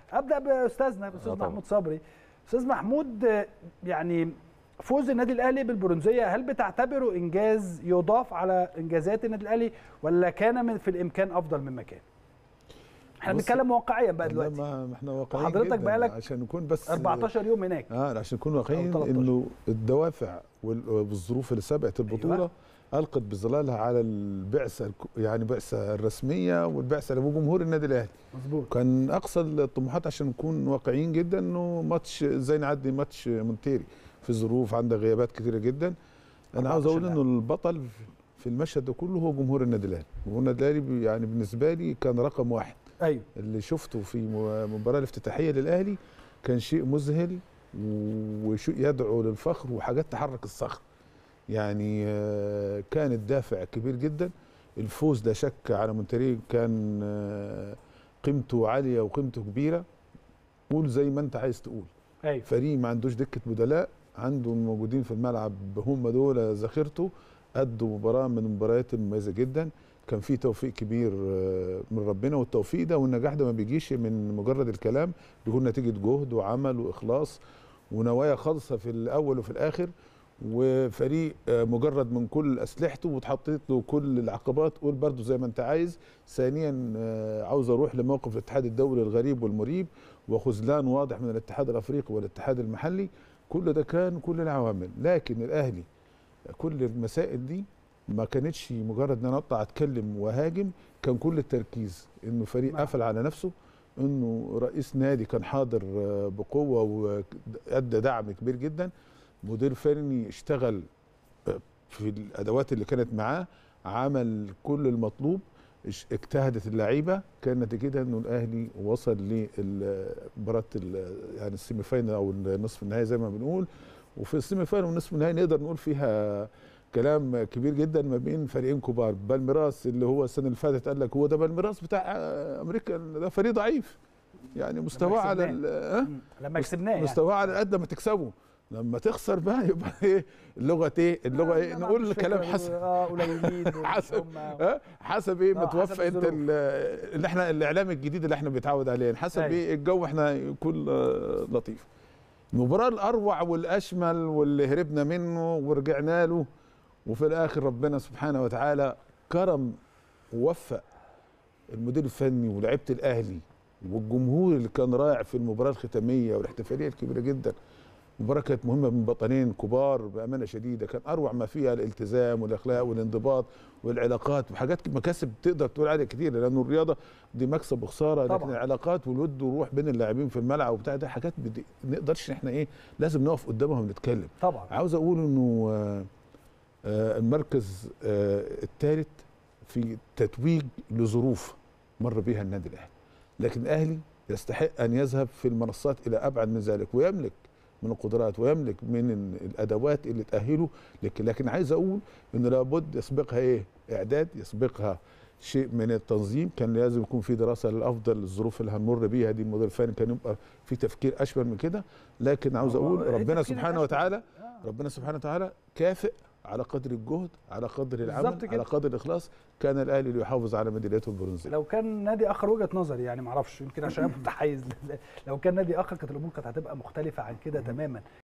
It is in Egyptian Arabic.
ابدا باستاذنا باستاذ آه طبعا. محمود صبري استاذ محمود آه، يعني فوز النادي الاهلي بالبرونزيه هل بتعتبره انجاز يضاف على انجازات النادي الاهلي ولا كان من في الامكان افضل مما كان احنا بص، بنتكلم واقعيا بقى لا، دلوقتي ما ما احنا واقعيين وحضرتك جدا بقالك عشان نكون بس 14 يوم هناك اه عشان نكون واقعيين أو 13. انه الدوافع وال- والظروف اللي سبقت البطوله أيوة. القت بظلالها على البعثه الك- يعني البعثه الرسميه والبعثه اللي جمهور النادي الاهلي مظبوط كان اقصى الطموحات عشان نكون واقعيين جدا انه ماتش ازاي نعدي ماتش مونتيري في ظروف عندها غيابات كثيره جدا انا عاوز اقول 14 انه البطل في المشهد ده كله هو جمهور النادي الاهلي جمهور النادي الاهلي بي- يعني بالنسبه لي كان رقم واحد ايوه اللي شفته في م- مباراة الافتتاحية للأهلي كان شيء مذهل وشيء يدعو للفخر وحاجات تحرك الصخر يعني آه، كان الدافع كبير جدا الفوز ده شك على مونتري كان آه، قيمته عالية وقيمته كبيرة قول زي ما انت عايز تقول ايوه فريق ما عندوش دكة بدلاء عنده الموجودين في الملعب هم دول ذاخرته أدوا مباراة من المباريات المميزة جدا كان في توفيق كبير آه، من ربنا والتوفيق ده والنجاح ده ما بيجيش من مجرد الكلام بيكون نتيجة جهد وعمل وإخلاص ونوايا خالصة في الأول وفي الآخر وفريق آه، مجرد من كل أسلحته واتحطيت له كل العقبات قول برضو زي ما أنت عايز ثانيا آه، عاوز أروح لموقف الاتحاد الدولي الغريب والمريب وخذلان واضح من الاتحاد الأفريقي والاتحاد المحلي كل ده كان كل العوامل لكن الأهلي كل المسائل دي ما كانتش مجرد ان انا اطلع اتكلم وهاجم كان كل التركيز انه فريق نعم. قفل على نفسه انه رئيس نادي كان حاضر آه، بقوه وادى دعم كبير جدا مدير فني اشتغل آه، في الادوات اللي كانت معاه عمل كل المطلوب اش- اجتهدت اللعيبه كان نتيجتها انه الاهلي وصل لمباراه ال- يعني السيمي فاينل او النصف النهائي زي ما بنقول وفي السيمي فاينل والنصف النهائي نقدر نقول فيها كلام كبير جدا ما بين فريقين كبار بالميراس اللي هو السنه اللي فاتت قال لك هو ده بالميراس بتاع آه، امريكا ده فريق ضعيف يعني مستواه على ال- ها؟ مم. لما كسبناه يعني مستواه على قد ما تكسبه لما تخسر بقى يبقى ايه اللغه ايه اللغه ايه ما نقول عندوش كلام فكرة. حسن اه قليلين دول حسب. هم- ها حسب ايه آه، حسب متوفى انت الظروف. ال- اللي احنا الاعلام الجديد اللي احنا بنتعود عليه حسب أيوة. ايه الجو احنا يكون آه، لطيف المباراه الاروع والاشمل واللي هربنا منه ورجعنا له وفي الاخر ربنا سبحانه وتعالى كرم ووفق المدير الفني ولاعيبه الاهلي والجمهور اللي كان رائع في المباراه الختاميه والاحتفاليه الكبيره جدا المباراه كانت مهمه من بطلين كبار بامانه شديده كان اروع ما فيها الالتزام والاخلاق والانضباط والعلاقات وحاجات مكاسب تقدر تقول عليها كتير لانه الرياضه دي مكسب وخساره لكن طبعاً. العلاقات والود والروح بين اللاعبين في الملعب وبتاع ده حاجات بدي نقدرش احنا ايه لازم نقف قدامها ونتكلم طبعا عاوز اقول انه آه، آه، المركز آه، الثالث في تتويج لظروف مر بها النادي الاهلي لكن الاهلي يستحق ان يذهب في المنصات الى ابعد من ذلك ويملك من القدرات ويملك من ال- الادوات اللي تاهله لكن لكن عايز اقول انه لابد يسبقها ايه اعداد يسبقها شيء من التنظيم كان لازم يكون في دراسه للافضل الظروف اللي هنمر بيها دي المدير الفني كان يبقى في تفكير اشمل من كده لكن عاوز هو اقول إيه ربنا تفكير سبحانه الأشمل؟ وتعالى آه. ربنا سبحانه وتعالى كافئ على قدر الجهد على قدر بالظبط العمل كده. على قدر الاخلاص كان الاهلي ليحافظ على ميداليته البرونزيه لو كان نادي اخر وجهه نظري يعني معرفش يمكن عشان انا متحيز لل- لو كان نادي اخر كانت الامور كانت هتبقى مختلفه عن كده تماما